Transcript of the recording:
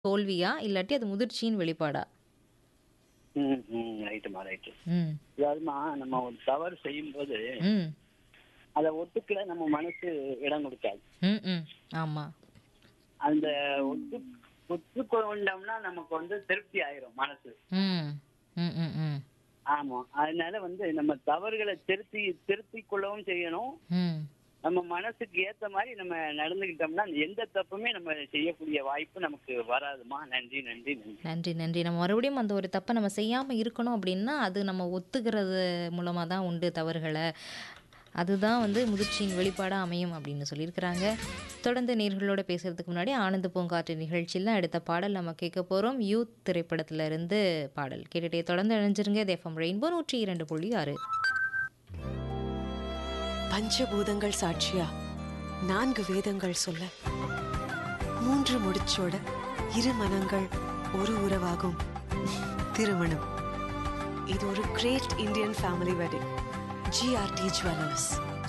தோல்வியா? இல்லாட்டி அது முதிர்ச்சியின் வெளிப்பாடா? ம், ம். ரைட்டும்மா, ரைட்டு. ம். அதாவதும்மா, நம்ம ஒரு தவறு செய்யும்போது, ம். அத ஒத்துக்க நம்ம மனசு இடம் கொடுக்காது. ம், ம். ஆமா. அந்த ஒத்து ஒத்துக்கொண்டோம்னா நமக்கு வந்து திருப்தி ஆயிரும் மனசு. ம். ம், ம், ம். ஆமா. அதனால வந்து நம்ம தவறுகள திருத்தி திருத்திக் கொள்ளவும் செய்யணும். ம். நம்ம மனசுக்கு ஏத்த மாரி நம்ம நடந்துக்கிட்டோம்னா, எந்த தப்புமே நம்ம செய்யக்கூடிய வாய்ப்பு நமக்கு வராதும்மா. நன்றி, நன்றி, நன்றி. நன்றி, நன்றி. நம்ம மறுபடியும் அந்த ஒரு தப்ப நம்ம செய்யாம இருக்கணும் அப்படின்னா, அது நம்ம ஒத்துக்கிறது மூலமா தான் உண்டு தவறுகள. அதுதான் வந்து முதிர்ச்சியின் வெளிப்பாடா அமையும் அப்படின்னு சொல்லியிருக்கிறாங்க. தொடர்ந்து நேயர்களோட பேசுறதுக்கு முன்னாடி ஆனந்த பூங்காற்று நிகழ்ச்சியில அடுத்த பாடல் நம்ம கேட்க போறோம். யூத் திரைப்படத்துல இருந்து பாடல். கேட்டுட்டே தொடர்ந்து இணைஞ்சிருங்க. இது எஃப்எம் ரெயின்போ 102.6. பஞ்சபூதங்கள் சாட்சியா நான்கு வேதங்கள் சொல்ல மூன்று முடிச்சோட இரு மனங்கள் ஒரு உறவாகும் திருமணம் இது ஒரு great Indian family wedding GRT jewellers